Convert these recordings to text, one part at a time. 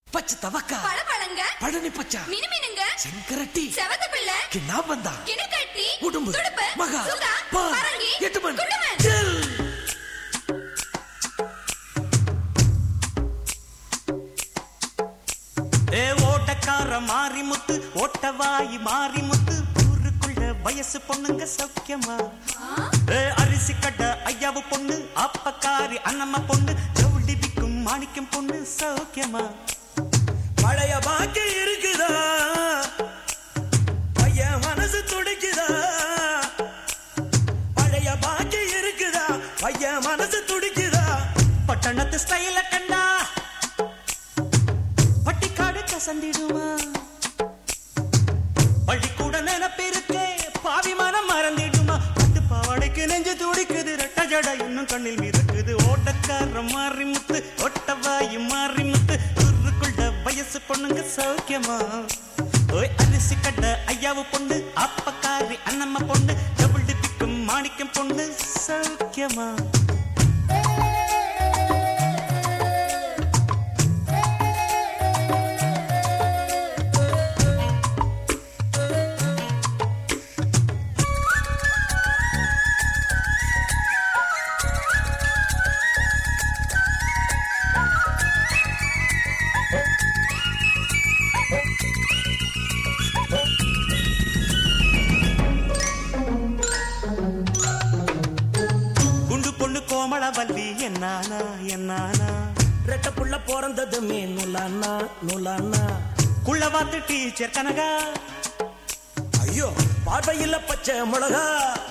பச்சை தவக்கா பழபழங்க பழனி பச்சா மினுமினுங்க செங்கரட்டி செவத்த பிள்ளை கிண்ணாம்பந்தா கிணக்கட்டி உடும்பு துடுப்பு மகா சுகா பா பரங்கி எட்டுமன் குண்டுமன் ஜெல் ஏ ஓட்டக்கார மாரிமுத்து ஓட்டவாயி மாரிமுத்து ஊருக்குள்ள வயசு பொண்ணுங்க சௌக்கியமா ஏ அரிசி கட்ட ஐயாவு பொண்ணு அப்பக்காரி அண்ணம்மா பொண்ணு ஜவுளி விக்கும் மாணிக்கம் பொண்ணு சௌக்கியமா பழைய பாக்கி இருக்குதா பையன் மனசு துடிக்குதா பழைய பாக்கி இருக்குதா பையன் மனசு துடிக்குதா பட்டணத்து ஸ்டைல கண்டா பட்டிக்காடு கசந்திடுமா பள்ளிக்கூட நினைப்பிருக்கே பாவி மனம் மறந்திடுமா பட்டு பாவாடைக்கு நெஞ்சு துடிக்குது ரெட்ட ஜட இன்னும் கண்ணில் மிதக்குது ஓட்டக்கார மாறி முத்து ஒட்டவாயி மாறி முத்து ஊருக்குள்ள வயசு பொண்ணுங்க சௌக்கியமா ஓய் அரிசி கட்ட ஐயாவு பொண்ணு அப்பக்காரி அண்ணம்மா பொண்ணு டபுள் டிப்பிக்கும் மாணிக்கம் பொண்ணு சௌக்கியமா குண்டு பொண்ணு கோமளவல்லி என்னானா என்னானா ரெட்ட புள்ள பிறந்ததுமே நுலானா நுலானா குள்ளவாத்து டீச்சர் கனகா ஐயோ பார்வையில் பச்சை மிளகா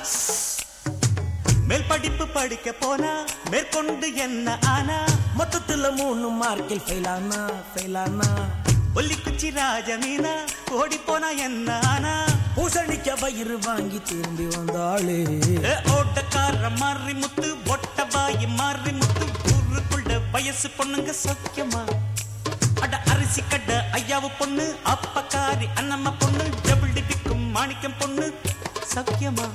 மேல் படிப்பு படிக்க போனா மேற்கொண்டு என்ன ஆனா மொத்தத்துல மூணு மார்க்கில் ஃபெயிலானா ஃபெயிலானா ஒல்லிக்குச்சி ராஜமீனா ஓடி போனா என்ன ஆனா பூசணிக்க வயிறு வாங்கி திரும்பி வந்தாளே ஏ, ஓட்டக்கார மாறி முத்து ஒட்ட பாய் மாறி முத்து ஊருக்குள்ள வயசு பொண்ணுங்க சௌக்கியமா அட அரிசி கட்ட ஐயாவு பொண்ணு அப்பக்காரி அண்ணம்மா பொண்ணு டபுள் டிபிக்கும் மாணிக்கம் பொண்ணு சௌக்கியமா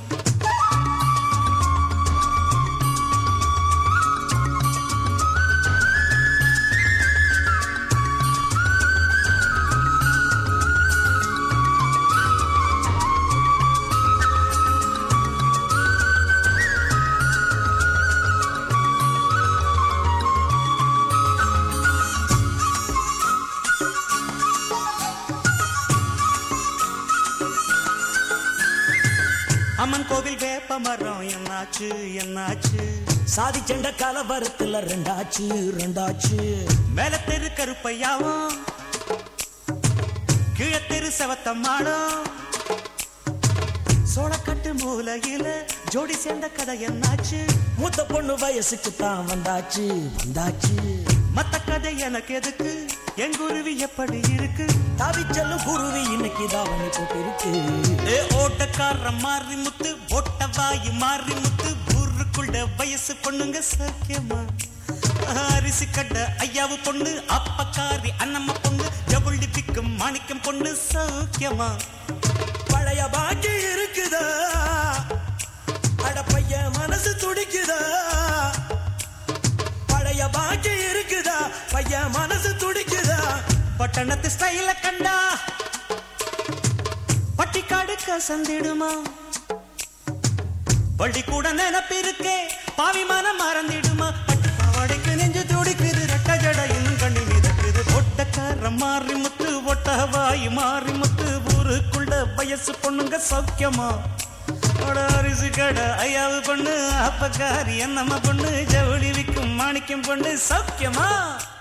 அம்மன் கோவில் வேப்ப மரம் என்னாச்சு என்னாச்சு சாதி செண்ட கலவரத்துல ரெண்டாச்சு ரெண்டாச்சு மேல தெரு கருப்பையாவும் கீழத்தெரு செவத்தம்மாளும் சோளக்கட்டு மூலையில ஜோடி சேர்ந்த கதை என்னாச்சு மூத்த பொண்ணு வயசுக்கு தான் வந்தாச்சு வந்தாச்சு மத்த கதை எனக்கு எதுக்கு என் குருவி எப்படி இருக்கு தவிச்செல்லும் குருவி இன்னைக்கு தாவணி போட்டிருக்கு ஏ ஓட்டக்கார மாறி முத்து ஓட்ட வாயு மாறி முத்து ஊருக்குள்ள வயசு பொண்ணுங்க சக்கியமா அரிசி கட்ட ஐயாவு பொண்ணு அப்பக்காரி அண்ணம்மா பொண்ணு ஜவுளி பிக்கும் மாணிக்கம் பொண்ணு சௌக்கியமா பழைய பாக்கி இருக்குதா அட பையன் மனசு துடிக்குதா பழைய பாக்கி இருக்குதா பையன் மனசு துடிக்குதா பட்டணத்து ஸ்டைல கண்டா பட்டிக்காடு கசந்திடுமா பள்ளிக்கூட நினப்பிருக்கே பாவி மனம் மறந்திடுமா பட்டு பாவாடைக்கு நெஞ்சு துடிக்குது ரெட்ட ஜட இன்னும் கண்ணி மிதக்குது ஒட்டக்கார மாறி முத்து ஒட்ட வாய் மாறி முத்து ஊருக்குள்ள வயசு பொண்ணுங்க சௌக்கியமா அட அரிசி கடை ஐயாவு பொண்ணு அப்பக்காரி என்னம்மா பொண்ணு ஜவுளி விக்கும் மாணிக்கம் பொண்ணு சௌக்கியமா